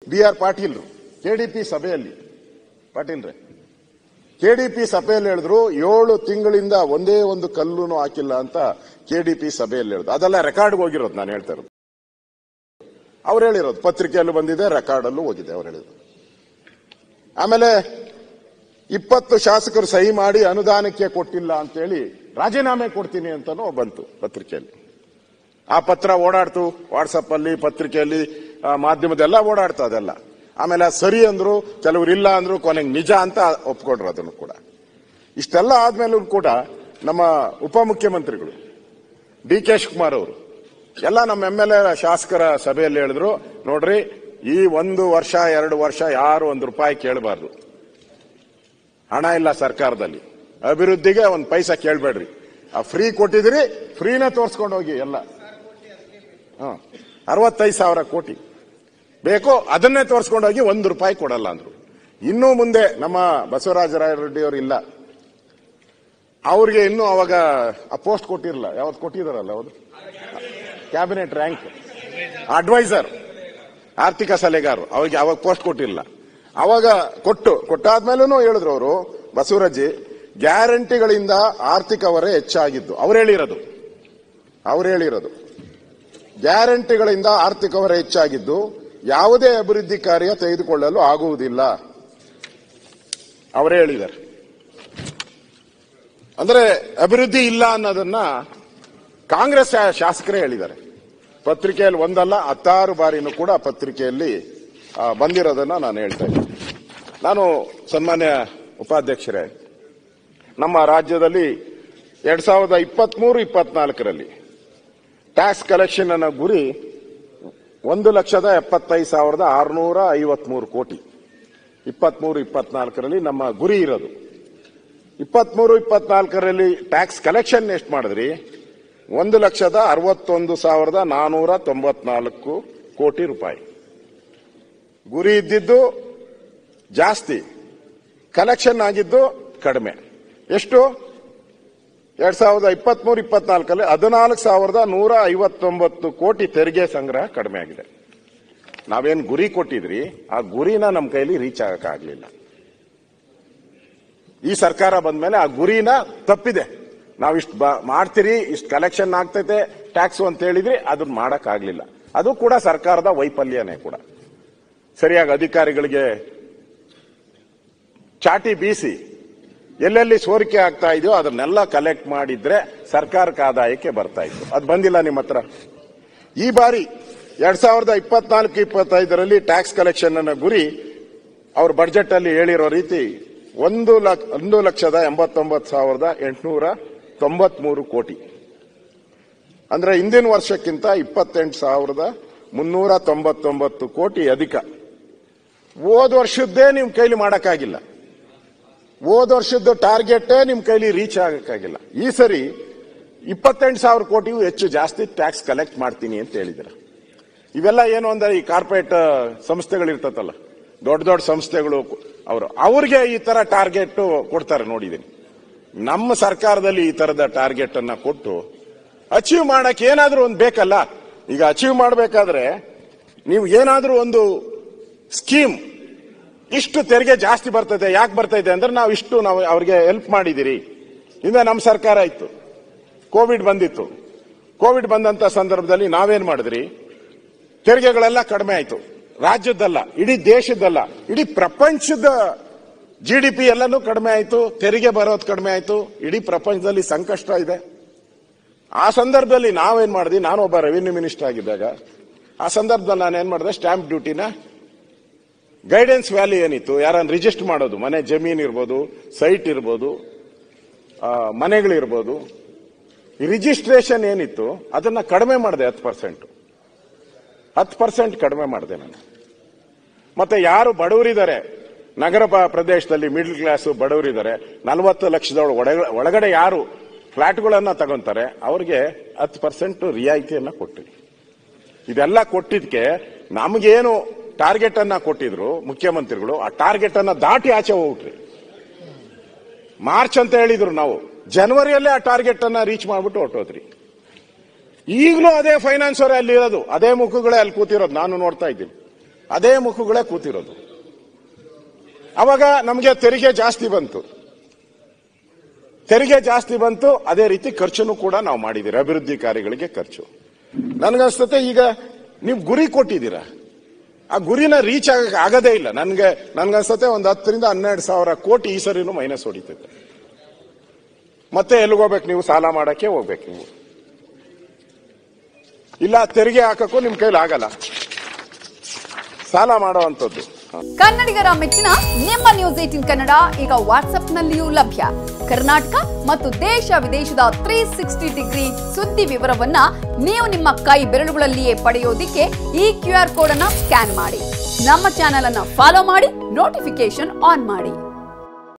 B R ಪಾಟೀಲ್ರು KDP ಸಭೆಯಲ್ಲಿ ಪಾಟೀಲ್ರೆ KDP ಸಭೆಯಲ್ಲಿ ಹೇಳಿದ್ರು ಏಳು ತಿಂಗಳಿಂದ ಒಂದೇ ಒಂದು ಕಲ್ಲುನು ಹಾಕಿಲ್ಲ ಅಂತ ಕೆಡಿಪಿ ಸಭೆಯಲ್ಲಿ ಹೇಳಿದ್ರು ಅದೆಲ್ಲ ರೆಕಾರ್ಡ್ಗೆ ಹೋಗಿರೋದು ನಾನು ಹೇಳ್ತಾ ಇರೋದು ಅವ್ರು ಹೇಳಿರೋದು ಪತ್ರಿಕೆಯಲ್ಲೂ ಬಂದಿದೆ ರೆಕಾರ್ಡಲ್ಲೂ ಹೋಗಿದೆ ಅವ್ರು ಹೇಳಿದ್ರು ಆಮೇಲೆ ಇಪ್ಪತ್ತು ಶಾಸಕರು ಸಹಿ ಮಾಡಿ ಅನುದಾನಕ್ಕೆ ಕೊಟ್ಟಿಲ್ಲ ಅಂತೇಳಿ ರಾಜೀನಾಮೆ ಕೊಡ್ತೀನಿ ಅಂತಾನೂ ಬಂತು ಪತ್ರಿಕೆಯಲ್ಲಿ ಆ ಪತ್ರ ಓಡಾಡ್ತು ವಾಟ್ಸಪ್ ಅಲ್ಲಿ ಪತ್ರಿಕೆಯಲ್ಲಿ ಆ, ಮಾಧ್ಯಮದೆಲ್ಲ ಓಡಾಡ್ತು ಅದೆಲ್ಲ ಆಮೇಲೆ ಅದ್ ಸರಿ ಅಂದ್ರು ಕೆಲವರು ಇಲ್ಲ ಅಂದ್ರು ಕೊನೆಗೆ ನಿಜ ಅಂತ ಒಪ್ಕೊಂಡ್ರು ಅದನ್ನು ಕೂಡ ಇಷ್ಟೆಲ್ಲ ಆದ್ಮೇಲೂ ಕೂಡ ನಮ್ಮ ಉಪಮುಖ್ಯಮಂತ್ರಿಗಳು ಡಿ ಕೆ ಶಿವಕುಮಾರ್ ಅವರು ಎಲ್ಲ ನಮ್ಮ ಎಂ ಎಲ್ ಎ ಶಾಸಕರ ಸಭೆಯಲ್ಲಿ ಹೇಳಿದ್ರು ನೋಡ್ರಿ ಈ ಒಂದು ವರ್ಷ ಎರಡು ವರ್ಷ ಯಾರು ಒಂದು ರೂಪಾಯಿ ಕೇಳಬಾರ್ದು ಹಣ ಇಲ್ಲ ಸರ್ಕಾರದಲ್ಲಿ ಅಭಿವೃದ್ಧಿಗೆ ಒಂದು ಪೈಸಾ ಕೇಳಬೇಡ್ರಿ ಆ ಫ್ರೀ ಕೊಟ್ಟಿದ್ರಿ ಫ್ರೀನೇ ತೋರಿಸ್ಕೊಂಡು ಹೋಗಿ ಎಲ್ಲ ಹ ಅರವತ್ತೈದು ಸಾವಿರ ಕೋಟಿ ಬೇಕು ಅದನ್ನೇ ತೋರಿಸ್ಕೊಂಡು ಹೋಗಿ ಒಂದು ರೂಪಾಯಿ ಕೊಡಲ್ಲ ಅಂದ್ರು ಇನ್ನೂ ಮುಂದೆ ನಮ್ಮ ಬಸವರಾಜ ರೆಡ್ಡಿ ಅವರು ಇಲ್ಲ ಅವ್ರಿಗೆ ಇನ್ನೂ ಅವಾಗ ಆ ಪೋಸ್ಟ್ ಕೊಟ್ಟಿರಲ್ಲ ಯಾವತ್ತು ಕೊಟ್ಟಿದಾರಲ್ಲ ಹೌದು ಕ್ಯಾಬಿನೆಟ್ ರ್ಯಾಂಕ್ ಅಡ್ವೈಸರ್ ಆರ್ಥಿಕ ಸಲಹೆಗಾರರು ಅವ್ರಿಗೆ ಅವಾಗ ಪೋಸ್ಟ್ ಕೊಟ್ಟಿಲ್ಲ ಅವಾಗ ಕೊಟ್ಟು ಕೊಟ್ಟಾದ್ಮೇಲೂ ಹೇಳಿದ್ರು ಅವರು ಬಸವರಾಜಿ ಗ್ಯಾರಂಟಿಗಳಿಂದ ಆರ್ಥಿಕ ಹೊರೆ ಹೆಚ್ಚಾಗಿದ್ದು ಅವ್ರು ಹೇಳಿರೋದು ಅವ್ರು ಹೇಳಿರೋದು ಗ್ಯಾರಂಟಿಗಳಿಂದ ಆರ್ಥಿಕ ಹೊರೆ ಹೆಚ್ಚಾಗಿದ್ದು ಯಾವುದೇ ಅಭಿವೃದ್ಧಿ ಕಾರ್ಯ ತೆಗೆದುಕೊಳ್ಳಲು ಆಗುವುದಿಲ್ಲ ಅವರೇ ಹೇಳಿದ್ದಾರೆ ಅಂದ್ರೆ ಅಭಿವೃದ್ಧಿ ಇಲ್ಲ ಅನ್ನೋದನ್ನ ಕಾಂಗ್ರೆಸ್ ಶಾ- ಶಾಸಕರೇ ಹೇಳಿದ್ದಾರೆ ಪತ್ರಿಕೆಯಲ್ಲಿ ಒಂದಲ್ಲ ಹತ್ತಾರು ಬಾರಿನೂ ಕೂಡ ಪತ್ರಿಕೆಯಲ್ಲಿ ಆ, ಬಂದಿರೋದನ್ನ ನಾನು ಹೇಳ್ತಾ ಇದ್ದೀನಿ ನಾನು ಸನ್ಮಾನ್ಯ ಉಪಾಧ್ಯಕ್ಷರೇ ನಮ್ಮ ರಾಜ್ಯದಲ್ಲಿ ಎರಡ್ ಸಾವಿರದ ಇಪ್ಪತ್ಮೂರು ಇಪ್ಪತ್ನಾಲ್ಕರಲ್ಲಿ ಟ್ಯಾಕ್ಸ್ ಕಲೆಕ್ಷನ್ ಅನ್ನೋ ಗುರಿ ಒಂದು ಲಕ್ಷದ ಎಪ್ಪತ್ತೈದು ಸಾವಿರದ ಆರುನೂರ ಐವತ್ಮೂರು ಕೋಟಿ ಇಪ್ಪತ್ಮೂರು ಇಪ್ಪತ್ನಾಲ್ಕರಲ್ಲಿ ನಮ್ಮ ಗುರಿ ಇರೋದು ಇಪ್ಪತ್ಮೂರು ಇಪ್ಪತ್ನಾಲ್ಕರಲ್ಲಿ ಟ್ಯಾಕ್ಸ್ ಕಲೆಕ್ಷನ್ ಎಷ್ಟು ಮಾಡಿದ್ರಿ ಒಂದು ಲಕ್ಷದ ಅರವತ್ತೊಂದು ಸಾವಿರದ ನಾನೂರ ತೊಂಬತ್ನಾಲ್ಕು ಕೋಟಿ ರೂಪಾಯಿ ಗುರಿ ಇದ್ದಿದ್ದು ಜಾಸ್ತಿ ಕಲೆಕ್ಷನ್ ಆಗಿದ್ದು ಕಡಿಮೆ ಎಷ್ಟು ಎರಡ್ ಸಾವಿರದ ಇಪ್ಪತ್ಮೂರು ಇಪ್ಪತ್ನಾಲ್ಕಲ್ಲಿ ಹದಿನಾಲ್ಕು ಸಾವಿರದ ನೂರ ಐವತ್ತೊಂಬತ್ತು ಕೋಟಿ ತೆರಿಗೆ ಸಂಗ್ರಹ ಕಡಿಮೆ ಆಗಿದೆ ನಾವೇನ್ ಗುರಿ ಕೊಟ್ಟಿದ್ರಿ ಆ ಗುರಿನ ನಮ್ಮ ಕೈಲಿ ರೀಚ್ ಆಗಕ್ಕಾಗ್ಲಿಲ್ಲ ಈ ಸರ್ಕಾರ ಬಂದ್ಮೇಲೆ ಆ ಗುರಿನ ತಪ್ಪಿದೆ ನಾವು ಇಷ್ಟು ಮಾಡ್ತೀರಿ ಇಷ್ಟು ಕಲೆಕ್ಷನ್ ಆಗ್ತೈತೆ ಟ್ಯಾಕ್ಸ್ ಅಂತ ಹೇಳಿದ್ರಿ ಅದನ್ನ ಮಾಡಕ್ ಆಗ್ಲಿಲ್ಲ ಅದು ಕೂಡ ಸರ್ಕಾರದ ವೈಫಲ್ಯನೇ ಕೂಡ ಸರಿಯಾಗಿ ಅಧಿಕಾರಿಗಳಿಗೆ ಚಾಟಿ ಬೀಸಿ ಎಲ್ಲೆಲ್ಲಿ ಸೋರಿಕೆ ಆಗ್ತಾ ಇದೆಯೋ ಅದನ್ನೆಲ್ಲ ಕಲೆಕ್ಟ್ ಮಾಡಿದ್ರೆ ಸರ್ಕಾರಕ್ಕೆ ಆದಾಯಕ್ಕೆ ಬರ್ತಾ ಇತ್ತು ಅದು ಬಂದಿಲ್ಲ ನಿಮ್ಮ ಹತ್ರ ಈ ಬಾರಿ ಎರಡ್ ಸಾವಿರದ ಇಪ್ಪತ್ನಾಲ್ಕು ಇಪ್ಪತ್ತೈದರಲ್ಲಿ ಟ್ಯಾಕ್ಸ್ ಕಲೆಕ್ಷನ್ ಅನ್ನ ಗುರಿ ಅವ್ರ ಬಜೆಟ್ ಅಲ್ಲಿ ಹೇಳಿರೋ ರೀತಿ ಒಂದು ಲಕ್ಷ ಒಂದು ಲಕ್ಷದ ಎಂಬತ್ತೊಂಬತ್ತು ಸಾವಿರದ ಎಂಟುನೂರ ತೊಂಬತ್ಮೂರು ಕೋಟಿ ಅಂದ್ರೆ ಹಿಂದಿನ ವರ್ಷಕ್ಕಿಂತ ಇಪ್ಪತ್ತೆಂಟು ಸಾವಿರದ ಮುನ್ನೂರ ತೊಂಬತ್ತೊಂಬತ್ತು ಕೋಟಿ ಅಧಿಕ ಹೋದ ವರ್ಷದ್ದೇ ನಿಮ್ ಕೈಲಿ ಮಾಡಕ್ಕಾಗಿಲ್ಲ ಹೋದ ವರ್ಷದ ಟಾರ್ಗೆಟ್ ನಿಮ್ ಕೈಲಿ ರೀಚ್ ಆಗಕ್ಕಾಗಿಲ್ಲ ಈ ಸರಿ ಇಪ್ಪತ್ತೆಂಟು ಸಾವಿರ ಕೋಟಿಗೂ ಹೆಚ್ಚು ಜಾಸ್ತಿ ಟ್ಯಾಕ್ಸ್ ಕಲೆಕ್ಟ್ ಮಾಡ್ತೀನಿ ಅಂತ ಹೇಳಿದ್ದಾರೆ ಇವೆಲ್ಲ ಏನು ಅಂದ್ರೆ ಈ ಕಾರ್ಪೊರೇಟ್ ಸಂಸ್ಥೆಗಳಿರ್ತತಲ್ಲ ದೊಡ್ಡ ದೊಡ್ಡ ಸಂಸ್ಥೆಗಳು ಅವರು ಅವ್ರಿಗೆ ಈ ತರ ಟಾರ್ಗೆಟ್ ಕೊಡ್ತಾರೆ ನೋಡಿದೀನಿ ನಮ್ಮ ಸರ್ಕಾರದಲ್ಲಿ ಈ ತರದ ಟಾರ್ಗೆಟ್ ಅನ್ನ ಕೊಟ್ಟು ಅಚೀವ್ ಮಾಡಕ್ ಏನಾದ್ರೂ ಒಂದು ಬೇಕಲ್ಲ ಈಗ ಅಚೀವ್ ಮಾಡಬೇಕಾದ್ರೆ ನೀವು ಏನಾದ್ರೂ ಒಂದು ಸ್ಕೀಮ್ ಇಷ್ಟು ತೆರಿಗೆ ಜಾಸ್ತಿ ಬರ್ತದೆ ಯಾಕೆ ಬರ್ತೈತೆ ಅಂದ್ರೆ ನಾವು ಇಷ್ಟು ನಾವು ಅವ್ರಿಗೆ ಹೆಲ್ಪ್ ಮಾಡಿದಿರಿ ಇಂದ ನಮ್ಮ ಸರ್ಕಾರ ಇತ್ತು ಕೋವಿಡ್ ಬಂದಿತ್ತು ಕೋವಿಡ್ ಬಂದಂತ ಸಂದರ್ಭದಲ್ಲಿ ನಾವೇನ್ ಮಾಡಿದ್ರಿ ತೆರಿಗೆಗಳೆಲ್ಲ ಕಡಿಮೆ ಆಯ್ತು ರಾಜ್ಯದ್ದಲ್ಲ ಇಡೀ ದೇಶದ್ದಲ್ಲ ಇಡೀ ಪ್ರಪಂಚದ ಜಿ ಡಿ ಪಿ ಎಲ್ಲನೂ ಕಡಿಮೆ ಆಯ್ತು ತೆರಿಗೆ ಬರೋದು ಕಡಿಮೆ ಆಯ್ತು ಇಡೀ ಪ್ರಪಂಚದಲ್ಲಿ ಸಂಕಷ್ಟ ಇದೆ ಆ ಸಂದರ್ಭದಲ್ಲಿ ನಾವೇನ್ ಮಾಡಿದ್ವಿ ನಾನು ಒಬ್ಬ ರೆವಿನ್ಯೂ ಮಿನಿಸ್ಟರ್ ಆಗಿದ್ದಾಗ ಆ ಸಂದರ್ಭದಲ್ಲಿ ನಾನು ಏನ್ ಮಾಡಿದೆ ಸ್ಟಾಂಪ್ ಡ್ಯೂಟಿನ ಗೈಡೆನ್ಸ್ ವ್ಯಾಲ್ಯೂ ಏನಿತ್ತು ಯಾರನ್ನ ರಿಜಿಸ್ಟರ್ ಮಾಡೋದು ಮನೆ ಜಮೀನ್ ಇರ್ಬೋದು ಸೈಟ್ ಇರ್ಬೋದು ಆ, ಮನೆಗಳಿರ್ಬೋದು ರಿಜಿಸ್ಟ್ರೇಷನ್ ಏನಿತ್ತು ಅದನ್ನ ಕಡಿಮೆ ಮಾಡಿದೆ ಹತ್ತು ಪರ್ಸೆಂಟ್ ಹತ್ತು ಪರ್ಸೆಂಟ್ ಕಡಿಮೆ ಮಾಡಿದೆ ನಾನು ಮತ್ತೆ ಯಾರು ಬಡವರಿದ್ದಾರೆ ನಗರ ಪ- ಪ್ರದೇಶದಲ್ಲಿ ಮಿಡ್ಲ್ ಕ್ಲಾಸ್ ಬಡವರಿದ್ದಾರೆ ನಲವತ್ತು ಲಕ್ಷದೊಳ ಒಳಗ- ಒಳಗಡೆ ಯಾರು ಫ್ಲಾಟ್ಗಳನ್ನ ತಗೊಂತಾರೆ ಅವ್ರಿಗೆ ಹತ್ತು ಪರ್ಸೆಂಟ್ ರಿಯಾಯಿತಿಯನ್ನ ಕೊಟ್ಟಿವಿ ಇದೆಲ್ಲ ಕೊಟ್ಟಿದ್ಕೆ ನಮಗೇನು ಟಾರ್ಗೆಟ್ ಅನ್ನ ಕೊಟ್ಟಿದ್ರು ಮುಖ್ಯಮಂತ್ರಿಗಳು ಆ ಟಾರ್ಗೆಟ್ ಅನ್ನ ದಾಟಿ ಆಚೆ ಹೋಗ್ಬಿಟ್ರಿ ಮಾರ್ಚ್ ಅಂತ ಹೇಳಿದ್ರು ನಾವು ಜನವರಿಯಲ್ಲೇ ಆ ಟಾರ್ಗೆಟ್ ಅನ್ನ ರೀಚ್ ಮಾಡ್ಬಿಟ್ಟು ಹೊಟ್ಟೋದ್ರಿ ಈಗಲೂ ಅದೇ ಫೈನಾನ್ಸ್ ಅವರೇ ಅಲ್ಲಿ ಇರೋದು ಅದೇ ಮುಖಗಳೇ ಅಲ್ಲಿ ಕೂತಿರೋದು ನಾನು ನೋಡ್ತಾ ಇದ್ದೀನಿ ಅದೇ ಮುಖಗಳೇ ಕೂತಿರೋದು ಅವಾಗ ನಮಗೆ ತೆರಿಗೆ ಜಾಸ್ತಿ ಬಂತು ತೆರಿಗೆ ಜಾಸ್ತಿ ಬಂತು ಅದೇ ರೀತಿ ಖರ್ಚುನು ಕೂಡ ನಾವು ಮಾಡಿದ್ದೀರಿ ಅಭಿವೃದ್ಧಿ ಕಾರ್ಯಗಳಿಗೆ ಖರ್ಚು ನನಗನ್ಸ್ತತೆ ಈಗ ನೀವು ಗುರಿ ಕೊಟ್ಟಿದ್ದೀರಾ ಆ ಗುರಿನ ರೀಚ್ ಆಗ ಆಗದೇ ಇಲ್ಲ ನನ್ಗೆ ನನ್ಗನ್ಸತ್ತೆ ಒಂದು ಹತ್ತರಿಂದ ಹನ್ನೆರಡು ಸಾವಿರ ಕೋಟಿ ಈ ಸರಿನೂ ಮೈನಸ್ ಹೊಡಿತೈತೆ ಮತ್ತೆ ಎಲ್ಲಿಗೆ ಹೋಗ್ಬೇಕು ನೀವು ಸಾಲ ಮಾಡಕ್ಕೆ ಹೋಗ್ಬೇಕು ನೀವು ಇಲ್ಲ ತೆರಿಗೆ ಹಾಕಕ್ಕೂ ನಿಮ್ ಕೈಲಿ ಆಗಲ್ಲ ಸಾಲ ಮಾಡುವಂಥದ್ದು ಕನ್ನಡಿಗರ ಮೆಚ್ಚಿನ ನಿಮ್ಮ ನ್ಯೂಸ್ ಏಟಿನ್ ಕನ್ನಡ ಈಗ ವಾಟ್ಸ್ಆಪ್ನಲ್ಲಿಯೂ ಲಭ್ಯ ಕರ್ನಾಟಕ ಮತ್ತು ದೇಶ ವಿದೇಶದ ತ್ರೀ ಸಿಕ್ಸ್ಟಿ ಡಿಗ್ರಿ ಸುದ್ದಿ ವಿವರವನ್ನ ನೀವು ನಿಮ್ಮ ಕೈ ಬೆರಳುಗಳಲ್ಲಿಯೇ ಪಡೆಯೋದಿಕ್ಕೆ ಈ ಕ್ಯೂ ಆರ್ ಕೋಡ್ ಅನ್ನ ಸ್ಕ್ಯಾನ್ ಮಾಡಿ ನಮ್ಮ ಚಾನೆಲ್ ಅನ್ನ ಫಾಲೋ ಮಾಡಿ ನೋಟಿಫಿಕೇಶನ್ ಆನ್ ಮಾಡಿ